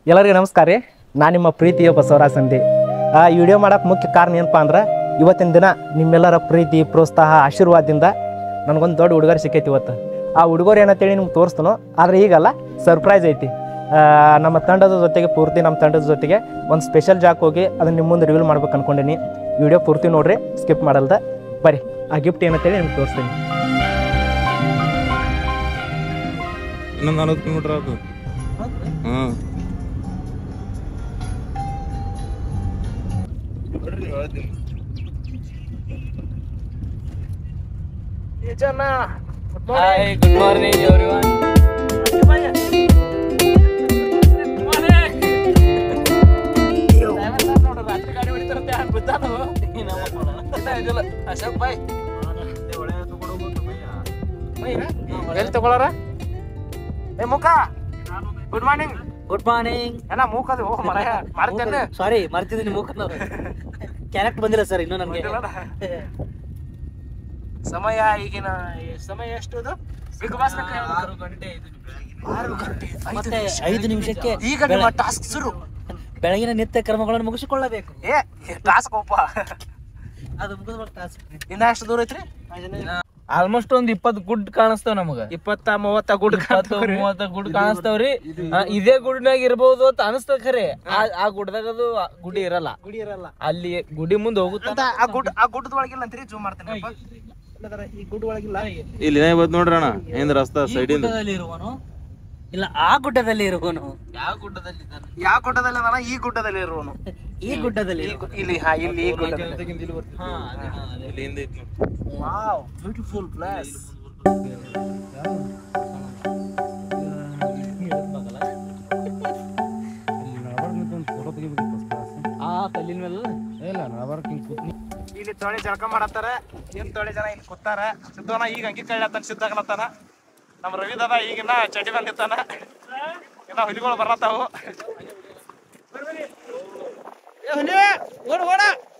ಎಲ್ಲರಿಗೂ ನಮಸ್ಕಾರ ರೀ ನಾನು ನಿಮ್ಮ ಪ್ರೀತಿಯ ಬಸವರಾಜ್ ಸಂಧಿ ಆ ವಿಡಿಯೋ ಮಾಡೋಕೆ ಮುಖ್ಯ ಕಾರಣ ಏನಪ್ಪ ಅಂದ್ರೆ ಇವತ್ತಿನ ದಿನ ನಿಮ್ಮೆಲ್ಲರ ಪ್ರೀತಿ ಪ್ರೋತ್ಸಾಹ ಆಶೀರ್ವಾದದಿಂದ ನನಗೊಂದು ದೊಡ್ಡ ಹುಡುಗರು ಸಿಕ್ಕೈತಿ ಇವತ್ತು ಆ ಹುಡುಗರು ಏನಂತೇಳಿ ನಿಮ್ಗೆ ತೋರಿಸ್ತನು ಆದರೆ ಈಗಲ್ಲ ಸರ್ಪ್ರೈಸ್ ಐತಿ ಆ, ನಮ್ಮ ತಂಡದ ಜೊತೆಗೆ ಪೂರ್ತಿ ನಮ್ಮ ತಂಡದ ಜೊತೆಗೆ ಒಂದು ಸ್ಪೆಷಲ್ ಜಾಕ್ ಹೋಗಿ ಅದನ್ನ ನಿಮ್ಮ ಮುಂದೆ ರಿವೀಲ್ ಮಾಡ್ಬೇಕು ಅನ್ಕೊಂಡೀನಿ ವಿಡಿಯೋ ಪೂರ್ತಿ ನೋಡ್ರಿ ಸ್ಕಿಪ್ ಮಾಡಲ್ದ ಬರ್ರಿ ಆ ಗಿಫ್ಟ್ ಏನಂತೇಳಿ ನಿಮ್ಗೆ ತೋರಿಸ್ತೀನಿ ಇನ್ನೊಂದು ನಲ್ವತ್ತು ಕಿಲೋಮೀಟರ್ ಆಯ್ತು ಹಾಂ Hi, good morning everyone. Ashok ಬಾಯ್ ಎಲ್ಲಿ ತಗೊಳಾರ ಏ ಮುಖ ಗುಡ್ ಮಾರ್ನಿಂಗ್ ಗುಡ್ ಮಾರ್ನಿಂಗ್ ಎಲ್ಲ ಮೂಕದು ಓ ಮರ ಮಾಡ್ತೇನೆ ಸಾರಿ ಮರ್ತಿದ್ದೀನಿ ಮೂಕ ಕ್ಯಾರೆಕ್ಟ್ ಬಂದಿಲ್ಲ ಸರ್ ಇನ್ನು ನನಗೆ ಸಮಯ ಈಗಿನ ಸಮಯ ಎಷ್ಟು ಅದು ಬಿಗ್ ಬಾಸ್ ಆರು ಗಂಟೆ ಮತ್ತೆ ಐದು ನಿಮಿಷಕ್ಕೆ ಈಗ ನಿಮ್ಮ ಟಾಸ್ಕ್ ಶುರು ಬೆಳಗಿನ ನಿತ್ಯ ಕರ್ಮಗಳನ್ನು ಮುಗಿಸಿಕೊಳ್ಳಬೇಕು ಏ ಟಾಸ್ಕ್ ಒಪ್ಪ ಅದು ಮುಗಿದ ಟಾಸ್ಕ್ ಇನ್ನ ಎಷ್ಟು ದೂರ ಐತ್ರಿ ಆಲ್ಮೋಸ್ಟ್ ಒಂದ್ ಇಪ್ಪತ್ ಗುಡ್ ಕಾಣಿಸ್ತಾವ ನಮಗ ಇಪ್ಪತ್ತ ಮೂವತ್ತ ಗುಡ್ ಇಪ್ಪತ್ತು ಮೂವತ್ತ ಗುಡ್ ಕಾಣಿಸ್ತಾವ್ರಿ ಆ, ಇದೇ ಗುಡ್ನಾಗ ಇರ್ಬೋದು ಅಂತ ಅನಸ್ತದ ಖರೆ ಆ- ಆ ಗುಡ್ದಾಗ ಅದು ಆ ಗುಡಿ ಇರಲ್ಲ ಗುಡಿ ಇರಲ್ಲ ಅಲ್ಲಿ ಗುಡಿ ಮುಂದೆ ಹೋಗುತ್ತ ಅಂತ ಆ ಗುಡ್ ಆ ಗುಡ್ಡದ ಒಳಗಿಲ್ಲ ಅಂತೀರಿ ಜೂಮ್ ಮಾಡ್ತೇನೆ ಈ ಗುಡ್ ಒಳಗಿಲ್ಲ ಇಲ್ಲಿ ಏನೇ ಬಂದ್ ನೋಡ್ರಿ ಅಣ್ಣ ಏನ್ ರಸ್ತಾ ಸೈಡಿಂದ ಗುಡ್ಡದಲ್ಲಿ ಇರುವನು ಇಲ್ಲ ಆ ಗುಡ್ಡದಲ್ಲಿ ಇರುವನು ಯಾವ ಗುಡ್ಡದಲ್ಲಿ ಯಾವ ಗುಡ್ಡದಲ್ಲಿ ಅದಾನ ಈ ಗುಡ್ಡದಲ್ಲಿ ಇರುವನು ಈ ಗುಡ್ಡದಲ್ಲಿ ಈ ಗು- ಇಲ್ಲಿ ಹಾ ಇಲ್ಲಿ ಈ ಗುಡ್ಡದಲ್ಲಿ ಇಲ್ಲಿ ಹಿಂದೆ ಐತ್ ನೋಡಿ. ವಾವ್ ಬ್ಯೂಟಿಫುಲ್ ಪ್ಲೇಸ್ ಆ ಕಲ್ಲಿನ ಮೇಲೆ ಇಲ್ಲಿ ತೊಳೆ ಜಳಕ ಮಾಡತ್ತಾರ ಏನ್ ತೊಳೆ ಜನ ಇಲ್ಲಿ ಕೂತಾರ ಸಿದ್ದೋನ ಈಗ ಅಂಗಿ ಕಳ್ಳತ್ತಾನ ಸಿದ್ದಾಗಲತ್ತಾನ ನಮ್ಮ ರವಿದಾದ ಈಗಿನ ಚಟಿ ಬಂದಿತ್ತಾನ ಇನ್ನ ಹುಲಿಗಳು ಬರತ್ತಾವು ಏ ಹುಲಿ ಓಡ್ ಓಡ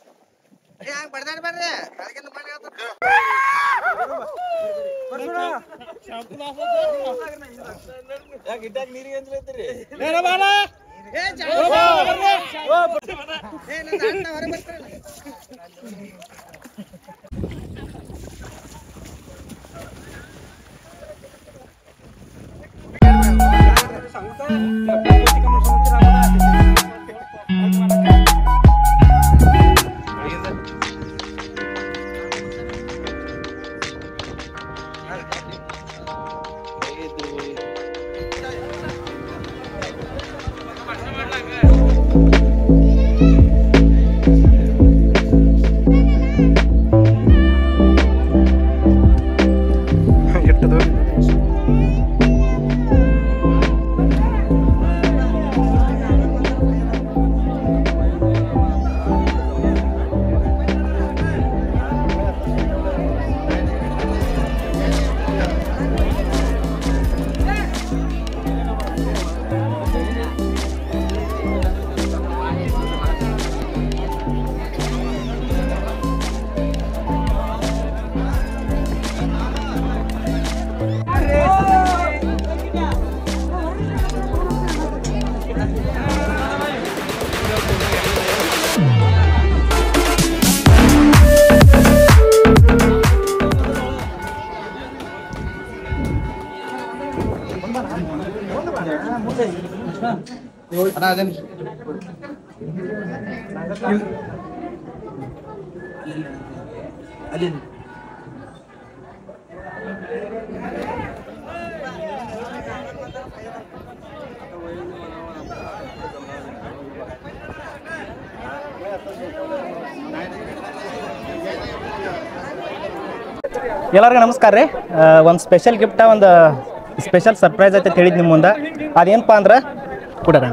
ಎಲ್ಲರಿಗೂ ನಮಸ್ಕಾರ ರೀ ಒಂದು ಸ್ಪೆಷಲ್ ಗಿಫ್ಟ ಒಂದು ಸ್ಪೆಷಲ್ ಸರ್ಪ್ರೈಸ್ ಐತೆ ಹೇಳಿದ್ ನಿಮ್ಮ ಮುಂದೆ ಅದೇನಪ್ಪ ಅಂದ್ರೆ ಕೊಡೋಣ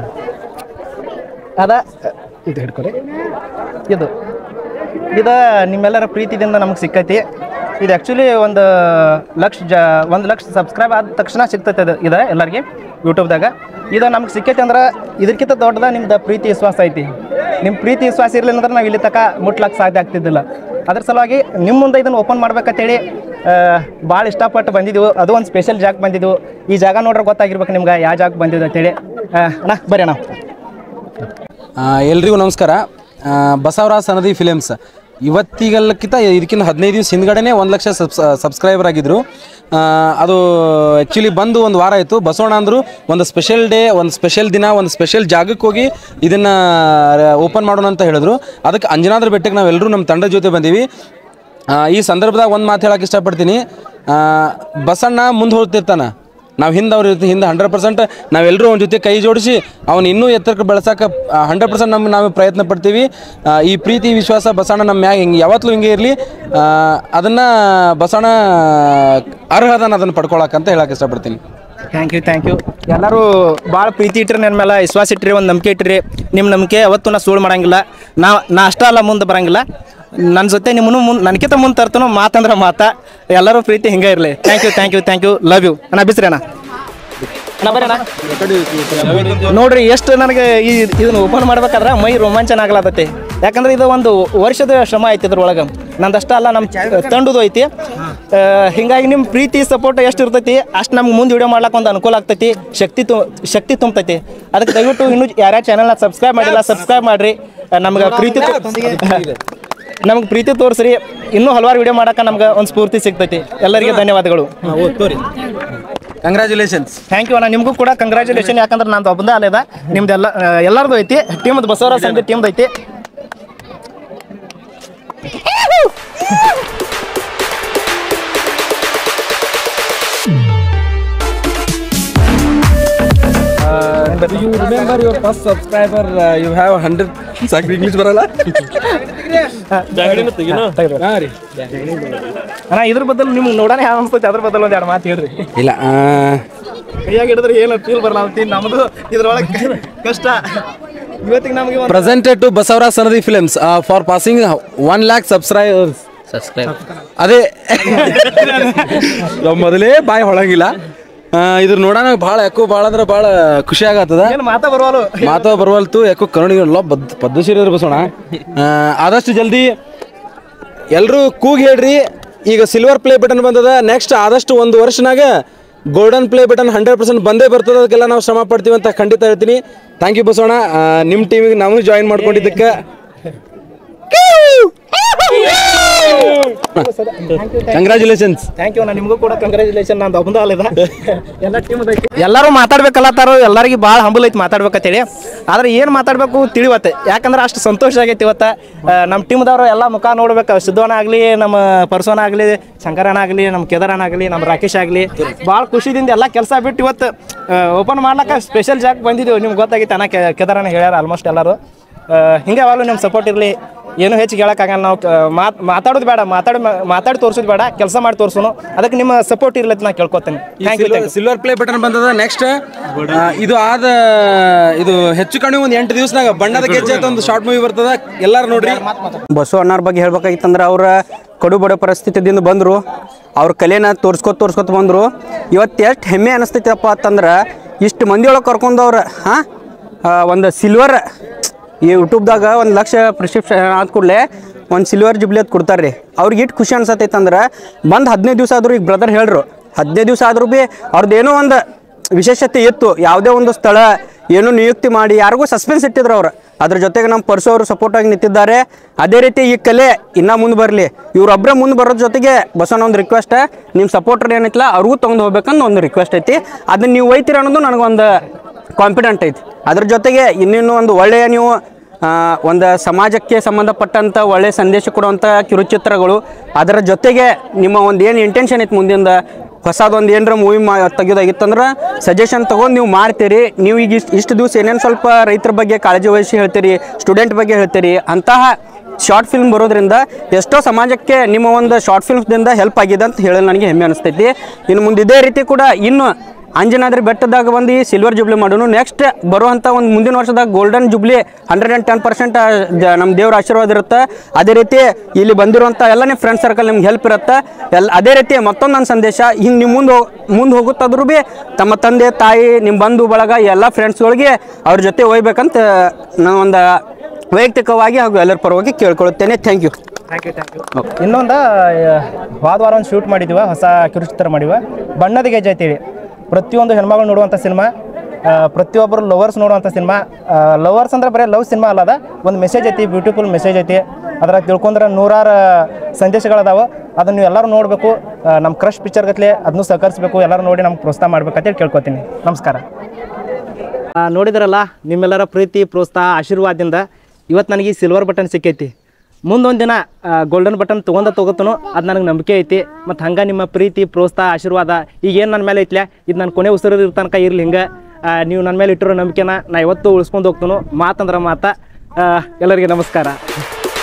ಅದ ಇದು ಹಿಡ್ಕೊರಿ ಇದು ಇದು ನಿಮ್ಮೆಲ್ಲರ ಪ್ರೀತಿದಿಂದ ನಮಗೆ ಸಿಕ್ಕೈತಿ ಇದು ಆ್ಯಕ್ಚುಲಿ ಒಂದು ಲಕ್ಷ ಜ ಒಂದು ಲಕ್ಷ ಸಬ್ಸ್ಕ್ರೈಬ್ ಆದ ತಕ್ಷಣ ಸಿಗ್ತೈತೆ ಅದು ಇದು ಎಲ್ಲರಿಗೆ ಯೂಟ್ಯೂಬ್ದಾಗ ಇದು ನಮ್ಗೆ ಸಿಕ್ಕೈತಿ ಅಂದ್ರೆ ಇದಕ್ಕಿಂತ ದೊಡ್ಡದ ನಿಮ್ದು ಪ್ರೀತಿ ವಿಶ್ವಾಸ ಐತಿ ನಿಮ್ಮ ಪ್ರೀತಿ ವಿಶ್ವಾಸ ಇರಲಿಲ್ಲ ಅಂದ್ರೆ ನಾವು ಇಲ್ಲಿ ತನಕ ಮುಟ್ಲಕ್ಕೆ ಸಾಧ್ಯ ಆಗ್ತಿದ್ದಿಲ್ಲ ಅದ್ರ ಸಲುವಾಗಿ ನಿಮ್ಮ ಮುಂದೆ ಇದನ್ನು ಓಪನ್ ಮಾಡ್ಬೇಕಂತೇಳಿ ಭಾಳ ಇಷ್ಟಪಟ್ಟು ಬಂದಿದ್ದೆವು ಅದು ಒಂದು ಸ್ಪೆಷಲ್ ಜಾಗ ಬಂದಿದ್ದೆವು ಈ ಜಾಗ ನೋಡ್ರೆ ಗೊತ್ತಾಗಿರ್ಬೇಕು ನಿಮ್ಗೆ ಯಾವ ಜಾಗ ಬಂದಿದ್ದು ಅಂತೇಳಿ ಆ, ಅಣ್ಣ ಬರ್ರಿ ಅಣ್ಣ ಆ, ಎಲ್ರಿಗೂ ನಮಸ್ಕಾರ ಆ, ಬಸವರಾಜ್ ಸನದಿ ಫಿಲಿಮ್ಸ್ ಇವತ್ತಿಗಲ್ಲಕ್ಕಿಂತ ಇದಕ್ಕಿಂತ ಹದಿನೈದು ದಿವಸ ಹಿಂದ್ಗಡೆನೆ ಒಂದು ಲಕ್ಷ ಸಬ್ಸ್ ಸಬ್ಸ್ಕ್ರೈಬರ್ ಆಗಿದ್ರು ಆ, ಅದು ಆ್ಯಕ್ಚುಲಿ ಬಂದು ಒಂದು ವಾರ ಆಯಿತು ಬಸವಣ್ಣ ಅಂದರು ಒಂದು ಸ್ಪೆಷಲ್ ಡೇ ಒಂದು ಸ್ಪೆಷಲ್ ದಿನ ಒಂದು ಸ್ಪೆಷಲ್ ಜಾಗಕ್ಕೆ ಹೋಗಿ ಇದನ್ನು ಓಪನ್ ಮಾಡೋಣ ಅಂತ ಹೇಳಿದ್ರು ಅದಕ್ಕೆ ಅಂಜನಾದ್ರ ಬೆಟ್ಟಕ್ಕೆ ನಾವೆಲ್ಲರೂ ನಮ್ಮ ತಂಡದ ಜೊತೆ ಬಂದೀವಿ ಆ, ಈ ಸಂದರ್ಭದಾಗ ಒಂದು ಮಾತು ಹೇಳಕ್ಕೆ ಇಷ್ಟಪಡ್ತೀನಿ ಆ, ಬಸಣ್ಣ ಮುಂದೆ ಹೋಗ್ತಿರ್ತಾನೆ ನಾವು ಹಿಂದೆ ಅವ್ರ ಜೊತೆ ಹಿಂದೆ ಹಂಡ್ರೆಡ್ ಪರ್ಸೆಂಟ್ ನಾವೆಲ್ಲರೂ ಅವನ ಜೊತೆ ಕೈ ಜೋಡಿಸಿ ಅವನು ಇನ್ನೂ ಎತ್ತರಕ್ಕೆ ಬೆಳೆಸಕ್ಕೆ ಹಂಡ್ರೆಡ್ ಪರ್ಸೆಂಟ್ ನಮ್ಮ ನಾವು ಪ್ರಯತ್ನ ಪಡ್ತೀವಿ ಆ, ಈ ಪ್ರೀತಿ ವಿಶ್ವಾಸ ಬಸಣ್ಣ ನಮ್ಮ ಮ್ಯಾಗ ಹಿಂಗೆ ಯಾವತ್ತೂ ಹಿಂಗೆ ಇರಲಿ ಅದನ್ನು ಬಸಣ್ಣ ಅರ್ಹ ಅದನ್ನು ಅದನ್ನು ಪಡ್ಕೊಳಕ್ಕಂತ ಹೇಳಕ್ಕೆ ಇಷ್ಟಪಡ್ತೀನಿ ಥ್ಯಾಂಕ್ ಯು ಥ್ಯಾಂಕ್ ಯು ಎಲ್ಲರೂ ಭಾಳ ಪ್ರೀತಿ ಇಟ್ರಿ ನನ್ನ ಮೇಲೆ ವಿಶ್ವಾಸ ಇಟ್ರಿ ಒಂದು ನಂಬಿಕೆ ಇಟ್ರಿ ನಿಮ್ಮ ನಂಬಿಕೆ ಯಾವತ್ತೂ ನಾ ಸುಳ್ಳು ಮಾಡಂಗಿಲ್ಲ ನಾ ನಾ ಅಷ್ಟೇ ಅಲ್ಲ ಮುಂದೆ ಬರಂಗಿಲ್ಲ ನನ್ನ ಜೊತೆ ನಿಮ್ಮನ್ನು ಮುಂದೆ ನನಗಿಂತ ಮುಂದೆ ತರ್ತನೋ ಮಾತಂದ್ರೆ ಮಾತಾ ಎಲ್ಲರೂ ಪ್ರೀತಿ ಹಿಂಗೆ ಇರಲಿ thank you thank you thank you love you ಅಣ್ಣ ಬಿಸ್ರಿ ಅಣ್ಣ ಅಣ್ಣ ಬರ್ರಿ ಅಣ್ಣ ನೋಡ್ರಿ ಎಷ್ಟು ನನಗೆ ಈ ಇದನ್ನ ಓಪನ್ ಮಾಡ್ಬೇಕಾದ್ರೆ ಮೈ ರೋಮಾಂಚನ ಆಗ್ಲಾತೈತಿ ಯಾಕಂದ್ರೆ ಇದು ಒಂದು ವರ್ಷದ ಶ್ರಮ ಐತಿ ಇದ್ರೊಳಗೆ ನಂದಷ್ಟ ಅಲ್ಲ ನಮ್ಮ ತಂಡದು ಐತಿ ಆ, ಹಿಂಗಾಗಿ ನಿಮ್ಮ ಪ್ರೀತಿ ಸಪೋರ್ಟ್ ಎಷ್ಟು ಇರ್ತೈತಿ ಅಷ್ಟು ನಮ್ಗೆ ಮುಂದೆ ವಿಡಿಯೋ ಮಾಡ್ಲಿಕ್ಕೆ ಒಂದು ಅನುಕೂಲ ಆಗ್ತೈತಿ ಶಕ್ತಿ ತು ಶಕ್ತಿ ತುಂಬತೈತಿ ಅದಕ್ಕೆ ದಯವಿಟ್ಟು ಇನ್ನೂ ಯಾರ್ಯಾರ ಚಾನಲ್ನ ಸಬ್ಸ್ಕ್ರೈಬ್ ಮಾಡಿಲ್ಲ ಸಬ್ಸ್ಕ್ರೈಬ್ ಮಾಡಿರಿ ನಮ್ಗೆ ಪ್ರೀತಿ ನಮ್ಗೆ ಪ್ರೀತಿ ತೋರಿಸ್ರಿ ಇನ್ನೂ ಹಲವಾರು ವಿಡಿಯೋ ಮಾಡಕ್ಕೆ ನಮ್ಗೆ ಒಂದು ಸ್ಫೂರ್ತಿ ಸಿಗ್ತೈತಿ ಎಲ್ಲರಿಗೆ ಧನ್ಯವಾದಗಳು ಕಂಗ್ರ್ಯಾಚುಲೇಷನ್ಸ್ ಥ್ಯಾಂಕ್ ಯು ಅಣ್ಣ ನಿಮಗೂ ಕೂಡ ಕಂಗ್ರ್ಯಾಚುಲೇಷನ್ ಯಾಕಂದ್ರೆ ನಂದು ಒಬ್ಬಂದ ಅಲ್ಲದ ನಿಮ್ದು ಎಲ್ಲ ಎಲ್ಲರದು ಐತಿ ಟೀಮ್ದು ಬಸವರಾಜ್ ಸಂಘ ಟೀಮ್ದು ಐತಿ you remember your first subscriber you have hundred ಸಾಕು ಇಂಗ್ಲೀಷ್ ಬರಲ್ಲ ಹಾಂ ರೀ ಅಣ್ಣ ಇದ್ರ ಬದಲು ನಿಮ್ಗೆ ನೋಡೋಣ ಯಾವ ಅನ್ಸ್ತೈತಿ ಅದ್ರ ಬದಲು ಒಂದು ಎರಡು ಮಾತು ಹೇಳ್ರಿ ಇಲ್ಲ ಆ, ಕೈಯಾಗ ಹಿಡಿದ್ರೆ ಏನು ಫೀಲ್ ಬರಲ್ಲ ನಮ್ದು ಇದ್ರೊಳಗೆ ಕಷ್ಟ ಇವತ್ತಿಗೆ ನಮಗೆ ಒಂದು presented to Basavaraj Sanadi films for passing one lakh subscribers ಅದೇ ನಾವ್ ಮೊದಲೇ ಬಾಯಿ ಹೊಳಂಗಿಲ್ಲ ಆ, ಇದ್ರ ನೋಡೋಣ ಭಾಳ ಯಾಕೋ ಭಾಳ ಅಂದ್ರೆ ಭಾಳ ಖುಷಿ ಆಗತ್ತದ ಏನು ಮಾತಾ ಬರುವಲ್ಲ ಮಾತಾ ಬರುವಲ್ತು ಯಾಕೋ ಕನ್ನಡಿಗ ಎಲ್ಲ ಬದ್ ಪದ್ಮಶ್ರೀ ಬಸೋಣ ಆ, ಆದಷ್ಟು ಜಲ್ದಿ ಎಲ್ಲರೂ ಕೂಗಿ ಹೇಳ್ರಿ ಈಗ ಸಿಲ್ವರ್ ಪ್ಲೇ ಬಟನ್ ಬಂದದ ನೆಕ್ಸ್ಟ್ ಆದಷ್ಟು ಒಂದು ವರ್ಷನಾಗ golden play button hundred percent ಬಂದೇ ಬರ್ತದೆ ಅದಕ್ಕೆಲ್ಲ ನಾವು ಶ್ರಮ ಪಡ್ತೀವಿ ಅಂತ ಖಂಡಿತ ಹೇಳ್ತೀನಿ ಥ್ಯಾಂಕ್ ಯು ಬಸೋಣ ಆ, ನಿಮ್ಮ ಟೀಮಿಗೆ ನಾವು ಜಾಯಿನ್ ಮಾಡ್ಕೊಂಡಿದ್ದಕ್ಕೆ ಕಂಗ್ರ್ಯಾಚುಲೇಷನ್ಸ್ ಥ್ಯಾಂಕ್ ಯು ನಾ ನಿಮಗೂ ಕೂಡ ಕಂಗ್ರ್ಯಾಚುಲೇಷನ್ ನಂದು ಒಬ್ಬಂದ ಅಲ್ಲದ ಎಲ್ಲ ಟೀಮ್ ಎಲ್ಲರೂ ಮಾತಾಡ್ಬೇಕಲ್ಲತ್ತಾರ ಎಲ್ಲರಿಗೆ ಭಾಳ ಹಂಬಲ್ ಐತಿ ಮಾತಾಡ್ಬೇಕಂತೇಳಿ ಆದ್ರೆ ಏನು ಮಾತಾಡ್ಬೇಕು ತಿಳಿವತ್ತೆ ಯಾಕಂದ್ರೆ ಅಷ್ಟು ಸಂತೋಷ ಆಗೈತಿ ಇವತ್ತು ನಮ್ಮ ಟೀಮ್ದವರು ಎಲ್ಲ ಮುಖ ನೋಡ್ಬೇಕು ಸಿದ್ದೋಣ ಆಗಲಿ ನಮ್ಮ ಪರ್ಸೋನ ಆಗಲಿ ಶಂಕರಣ್ಣ ಆಗಲಿ ನಮ್ಮ ಕೇದಾರಣ್ಣ ಆಗಲಿ ನಮ್ಮ ರಾಕೇಶ್ ಆಗಲಿ ಭಾಳ ಖುಷಿದಿಂದ ಎಲ್ಲ ಕೆಲಸ ಬಿಟ್ಟು ಇವತ್ತು ಓಪನ್ ಮಾಡ್ಲಕ್ಕ ಸ್ಪೆಷಲ್ ಜಾಗ ಬಂದಿದ್ದೀವಿ ನಿಮ್ಗೆ ಗೊತ್ತಾಗಿತ್ತು ಅಣ್ಣ ಕೆ- ಕೇದಾರಣ್ಣ ಹೇಳ್ಯಾರ ಆಲ್ಮೋಸ್ಟ್ ಎಲ್ಲರೂ ಆ, ಹಿಂಗೆ ಯಾವಾಗಲೂ ನಿಮ್ಮ ಸಪೋರ್ಟ್ ಇರಲಿ ಏನು ಹೆಚ್ಚಿಗೆ ಹೇಳೋಕ್ಕಾಗಲ್ಲ ನಾವು ಕ- ಮಾತ್ ಮಾತಾಡೋದು ಬೇಡ ಮಾತಾಡಿ ಮಾತಾಡಿ ತೋರಿಸೋದು ಬೇಡ ಕೆಲಸ ಮಾಡಿ ತೋರಿಸೋನು ಅದಕ್ಕೆ ನಿಮ್ಮ ಸಪೋರ್ಟ್ ಇರ್ಲಿ ಅಂತ ನಾ ಕೇಳ್ಕೊತೇನೆ thank you thank you silver play button ಬಂದದ ನೆಕ್ಸ್ಟ್ ಇದು ಆದ ಇದು ಹೆಚ್ಚು ಕಡಿಮೆ ಒಂದು ಎಂಟು ದಿವಸನಾಗ ಬಣ್ಣದ ಗೆಜ್ಜೆ ಅಂತ ಒಂದು ಶಾರ್ಟ್ ಮೂವಿ ಬರ್ತದ ಎಲ್ಲಾರು ನೋಡ್ರಿ ಬಸವಣ್ಣವ್ರ ಬಗ್ಗೆ ಹೇಳ್ಬೇಕಾಗಿತ್ತಂದ್ರೆ ಅವ್ರ ಕಡು ಬಡ ಪರಿಸ್ಥಿತಿದಿಂದ ಬಂದರು ಅವ್ರ ಕಲೆನ ತೋರ್ಸ್ಕೊತ ತೋರ್ಸ್ಕೊತ ಬಂದರು ಇವತ್ತು ಎಷ್ಟು ಹೆಮ್ಮೆ ಅನಿಸ್ತೈತಪ್ಪ ಅಂತಂದ್ರೆ ಇಷ್ಟು ಮಂದಿ ಒಳಗೆ ಕರ್ಕೊಂಡವ್ರ ಹಾಂ ಒಂದು ಸಿಲ್ವರ್ ಈ ಯೂಟ್ಯೂಬ್ದಾಗ ಒಂದು ಲಕ್ಷ ಪ್ರಿಸ್ಕ್ರಿಪ್ಷನ್ ಆದ ಕೂಡಲೇ ಒಂದು ಸಿಲ್ವರ್ ಜುಬ್ಲಿ ಅದು ಕೊಡ್ತಾರೆ ರೀ ಅವ್ರಿಗೆ ಇಟ್ಟು ಖುಷಿ ಅನ್ಸತೈತೆ ಅಂದ್ರೆ ಬಂದು ಹದಿನೈದು ದಿವಸ ಆದರೂ ಈಗ ಬ್ರದರ್ ಹೇಳ್ರು ಹದಿನೈದು ದಿವಸ ಆದರೂ ಭೀ ಅವ್ರದ್ದು ಏನೋ ಒಂದು ವಿಶೇಷತೆ ಇತ್ತು ಯಾವುದೇ ಒಂದು ಸ್ಥಳ ಏನು ನಿಯುಕ್ತಿ ಮಾಡಿ ಯಾರಿಗೂ ಸಸ್ಪೆನ್ಸ್ ಇಟ್ಟಿದ್ರು ಅವ್ರು ಅದ್ರ ಜೊತೆಗೆ ನಮ್ಮ ಪರ್ಸು ಅವರು ಸಪೋರ್ಟ್ ಆಗಿ ನಿಂತಿದ್ದಾರೆ ಅದೇ ರೀತಿ ಈ ಕಲೆ ಇನ್ನೂ ಮುಂದೆ ಬರಲಿ ಇವ್ರೊಬ್ಬರೇ ಮುಂದೆ ಬರೋದ್ರ ಜೊತೆಗೆ ಬಸವಣ್ಣ ಒಂದು ರಿಕ್ವೆಸ್ಟ್ ನಿಮ್ಮ ಸಪೋರ್ಟರ್ ಏನೈತಿಲ್ಲ ಅವ್ರಿಗೂ ತೊಗೊಂಡು ಹೋಗ್ಬೇಕಂತ ಒಂದು ರಿಕ್ವೆಸ್ಟ್ ಐತಿ ಅದನ್ನ ನೀವು ಒಯ್ತೀರ ಅನ್ನೋದು ನನಗೊಂದು ಕಾನ್ಫಿಡೆಂಟ್ ಐತಿ ಅದ್ರ ಜೊತೆಗೆ ಇನ್ನಿನ್ನು ಒಂದು ಒಳ್ಳೆಯ ನೀವು ಆ, ಒಂದು ಸಮಾಜಕ್ಕೆ ಸಂಬಂಧಪಟ್ಟಂಥ ಒಳ್ಳೆಯ ಸಂದೇಶ ಕೊಡುವಂಥ ಕಿರುಚಿತ್ರಗಳು ಅದರ ಜೊತೆಗೆ ನಿಮ್ಮ ಒಂದು ಏನು ಇಂಟೆನ್ಷನ್ ಐತೆ ಮುಂದಿಂದ ಹೊಸದೊಂದು ಏನರ ಮೂವಿ ಮಾ ತೆಗೆಯೋದಾಗಿತ್ತಂದ್ರೆ ಸಜೆಷನ್ ತೊಗೊಂಡು ನೀವು ಮಾಡ್ತೀರಿ ನೀವು ಈಗ ಇಷ್ಟು ಇಷ್ಟು ದಿವಸ ಏನೇನು ಸ್ವಲ್ಪ ರೈತರ ಬಗ್ಗೆ ಕಾಳಜಿ ವಹಿಸಿ ಹೇಳ್ತೀರಿ ಸ್ಟೂಡೆಂಟ್ ಬಗ್ಗೆ ಹೇಳ್ತೀರಿ ಅಂತಹ ಶಾರ್ಟ್ ಫಿಲ್ಮ್ ಬರೋದ್ರಿಂದ ಎಷ್ಟೋ ಸಮಾಜಕ್ಕೆ ನಿಮ್ಮ ಒಂದು ಶಾರ್ಟ್ ಫಿಲ್ಮ್ದಿಂದ ಹೆಲ್ಪ್ ಆಗಿದೆ ಅಂತ ಹೇಳಲು ನನಗೆ ಹೆಮ್ಮೆ ಅನಿಸ್ತೈತಿ ಇನ್ನು ಮುಂದೆ ಇದೇ ರೀತಿ ಕೂಡ ಇನ್ನು ಅಂಜನಾದ್ರಿ ಬೆಟ್ಟದಾಗ ಬಂದು ಈ ಸಿಲ್ವರ್ ಜುಬ್ಲಿ ಮಾಡೋನು ನೆಕ್ಸ್ಟ್ ಬರುವಂಥ ಒಂದು ಮುಂದಿನ ವರ್ಷದಾಗ golden jubilee hundred and ten percent ನಮ್ಮ ದೇವ್ರ ಆಶೀರ್ವಾದ ಇರುತ್ತೆ ಅದೇ ರೀತಿ ಇಲ್ಲಿ ಬಂದಿರುವಂಥ ಎಲ್ಲ ನಿಮ್ಮ ಫ್ರೆಂಡ್ ಸರ್ಕಲ್ ನಿಮ್ಗೆ ಹೆಲ್ಪ್ ಇರುತ್ತೆ ಎಲ್ಲ ಅದೇ ರೀತಿ ಮತ್ತೊಂದು ನನ್ನ ಸಂದೇಶ ಹಿಂಗೆ ನೀವು ಮುಂದೆ ಮುಂದೆ ಹೋಗುತ್ತಾದ್ರೂ ಭೀ ತಮ್ಮ ತಂದೆ ತಾಯಿ ನಿಮ್ಮ ಬಂಧು ಬಳಗ ಎಲ್ಲ ಫ್ರೆಂಡ್ಸ್ಗಳಿಗೆ ಅವ್ರ ಜೊತೆ ಒಯ್ಬೇಕಂತ ನಾನು ಒಂದು ವೈಯಕ್ತಿಕವಾಗಿ ಹಾಗೂ ಎಲ್ಲರ ಪರವಾಗಿ ಕೇಳ್ಕೊಳ್ಳುತ್ತೇನೆ thank you thank you thank you ಇನ್ನೊಂದು ವಾದ ವಾರ ಒಂದು ಶೂಟ್ ಮಾಡಿದ್ವಿ ಹೊಸ ಕಿರುಚಿತ್ರ ಮಾಡಿವ ಬಣ್ಣದ ಗೆಜ್ಜೆ ಐತೀವಿ ಪ್ರತಿಯೊಂದು ಹೆಣ್ಮಗಳು ನೋಡುವಂಥ ಸಿನಿಮಾ ಪ್ರತಿಯೊಬ್ಬರು ಲವರ್ಸ್ ನೋಡುವಂಥ ಸಿನಿಮಾ ಲವರ್ಸ್ ಅಂದ್ರೆ ಬರೀ ಲವ್ ಸಿನಿಮಾ ಅಲ್ಲದ ಒಂದು ಮೆಸೇಜ್ ಐತಿ ಬ್ಯೂಟಿಫುಲ್ ಮೆಸೇಜ್ ಐತಿ ಅದ್ರಾಗ ತಿಳ್ಕೊಂಡ್ರೆ ನೂರಾರು ಸಂದೇಶಗಳದಾವ ಅದನ್ನು ನೀವು ಎಲ್ಲರೂ ನೋಡಬೇಕು ನಮ್ಮ ಕ್ರಶ್ ಪಿಕ್ಚರ್ ಗತ್ಲೆ ಅದನ್ನು ಸಹಕರಿಸಬೇಕು ಎಲ್ಲರೂ ನೋಡಿ ನಮ್ಗೆ ಪ್ರೋತ್ಸಾಹ ಮಾಡ್ಬೇಕಂತೇಳಿ ಕೇಳ್ಕೊತೀನಿ ನಮಸ್ಕಾರ ಆ, ನೋಡಿದ್ರಲ್ಲ ನಿಮ್ಮೆಲ್ಲರ ಪ್ರೀತಿ ಪ್ರೋತ್ಸಾಹ ಆಶೀರ್ವಾದದಿಂದ ಇವತ್ತು ನನಗೆ ಈ ಸಿಲ್ವರ್ ಬಟನ್ ಸಿಕ್ಕೈತಿ ಮುಂದೊಂದು ದಿನ ಗೋಲ್ಡನ್ ಬಟನ್ ತೊಗೊಂಡ ತೊಗೋತನು ಅದು ನನಗೆ ನಂಬಿಕೆ ಐತಿ ಮತ್ತು ಹಂಗೆ ನಿಮ್ಮ ಪ್ರೀತಿ ಪ್ರೋತ್ಸಾಹ ಆಶೀರ್ವಾದ ಈಗ ಏನು ನನ್ನ ಮೇಲೆ ಐತ್ಲೆ ಇದು ನನ್ನ ಕೊನೆ ಉಸಿರು ತನಕ ಇರಲಿ ಹಿಂಗೆ ಆ, ನೀವು ನನ್ನ ಮೇಲೆ ಇಟ್ಟಿರೋ ನಂಬಿಕೆನ ನಾ ಯಾವತ್ತೂ ಉಳಿಸ್ಕೊಂಡು ಹೋಗ್ತನು ಮಾತಂದ್ರೆ ಮಾತ ಆ, ಎಲ್ಲರಿಗೆ ನಮಸ್ಕಾರ